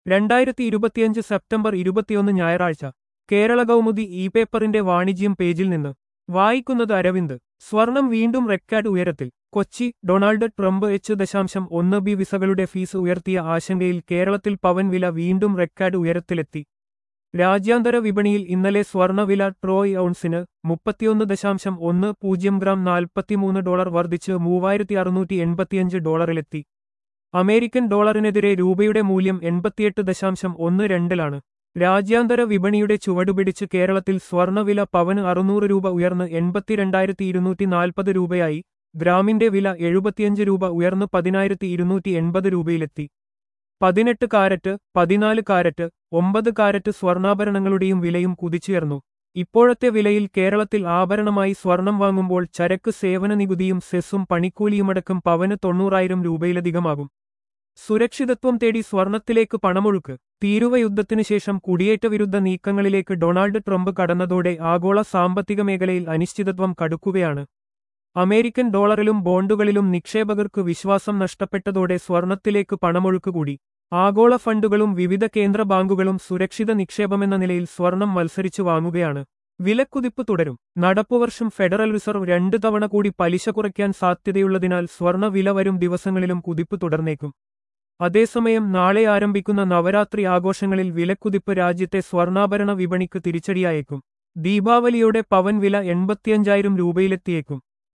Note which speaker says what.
Speaker 1: രണ്ടായിരത്തി ഇരുപത്തിയഞ്ച് സെപ്റ്റംബർ ഇരുപത്തിയൊന്ന് ഞായറാഴ്ച കേരള കൗമുദി ഇ പേപ്പറിന്റെ വാണിജ്യം പേജിൽ നിന്ന് വായിക്കുന്നത് അരവിന്ദ് സ്വർണം വീണ്ടും റെക്കാർഡ് ഉയരത്തിൽ കൊച്ചി ഡൊണാൾഡ് ട്രംപ് എച്ച് ദശാംശം ഒന്ന് ബി വിസകളുടെ ഫീസ് ഉയർത്തിയ ആശങ്കയിൽ കേരളത്തിൽ പവൻ വില വീണ്ടും റെക്കാർഡ് ഉയരത്തിലെത്തി രാജ്യാന്തര വിപണിയിൽ ഇന്നലെ സ്വർണവില ട്രോയ് ഔൺസിന് മുപ്പത്തിയൊന്ന് ദശാംശം ഒന്ന് പൂജ്യം ഗ്രാം നാൽപ്പത്തിമൂന്ന് ഡോളർ വർദ്ധിച്ച് മൂവായിരത്തി അറുന്നൂറ്റി എൺപത്തിയഞ്ച് ഡോളറിലെത്തി അമേരിക്കൻ ഡോളറിനെതിരെ രൂപയുടെ മൂല്യം എൺപത്തിയെട്ട് ദശാംശം ഒന്ന് രണ്ടിലാണ് രാജ്യാന്തര വിപണിയുടെ ചുവടുപിടിച്ച് കേരളത്തിൽ സ്വർണവില പവന് അറുന്നൂറ് രൂപ ഉയർന്ന് എൺപത്തിരണ്ടായിരത്തി ഇരുന്നൂറ്റി നാൽപ്പത് രൂപയായി ഗ്രാമിന്റെ വില എഴുപത്തിയഞ്ച് രൂപ ഉയർന്ന് പതിനായിരത്തി ഇരുന്നൂറ്റി എൺപത് രൂപയിലെത്തി പതിനെട്ട് കാരറ്റ് പതിനാല് കാരറ്റ് ഒമ്പത് കാരറ്റ് സ്വർണ്ണാഭരണങ്ങളുടെയും വിലയും കുതിച്ചുയർന്നു ഇപ്പോഴത്തെ വിലയിൽ കേരളത്തിൽ ആഭരണമായി സ്വർണം വാങ്ങുമ്പോൾ ചരക്ക് സേവന നികുതിയും സെസ്സും പണിക്കൂലിയുമടക്കം പവന് തൊണ്ണൂറായിരം രൂപയിലധികമാകും സുരക്ഷിതത്വം തേടി സ്വർണത്തിലേക്ക് പണമൊഴുക്ക് തീരുവ യുദ്ധത്തിനു ശേഷം കുടിയേറ്റ വിരുദ്ധ നീക്കങ്ങളിലേക്ക് ഡൊണാൾഡ് ട്രംപ് കടന്നതോടെ ആഗോള സാമ്പത്തിക മേഖലയിൽ അനിശ്ചിതത്വം കടുക്കുകയാണ് അമേരിക്കൻ ഡോളറിലും ബോണ്ടുകളിലും നിക്ഷേപകർക്ക് വിശ്വാസം നഷ്ടപ്പെട്ടതോടെ സ്വർണത്തിലേക്ക് പണമൊഴുക്ക് കൂടി ആഗോള ഫണ്ടുകളും വിവിധ കേന്ദ്ര ബാങ്കുകളും സുരക്ഷിത നിക്ഷേപമെന്ന നിലയിൽ സ്വർണം മത്സരിച്ചു വാങ്ങുകയാണ് വിലക്കുതിപ്പ് തുടരും നടപ്പുവർഷം ഫെഡറൽ റിസർവ് രണ്ടു തവണ കൂടി പലിശ കുറയ്ക്കാൻ സാധ്യതയുള്ളതിനാൽ സ്വർണ വില വരും ദിവസങ്ങളിലും കുതിപ്പ് തുടർന്നേക്കും അതേസമയം നാളെ ആരംഭിക്കുന്ന നവരാത്രി ആഘോഷങ്ങളിൽ വിലക്കുതിപ്പ് രാജ്യത്തെ സ്വർണ്ണാഭരണ വിപണിക്ക് തിരിച്ചടിയായേക്കും ദീപാവലിയോടെ പവൻ വില എൺപത്തിയഞ്ചായിരം രൂപയിലെത്തിയേക്കും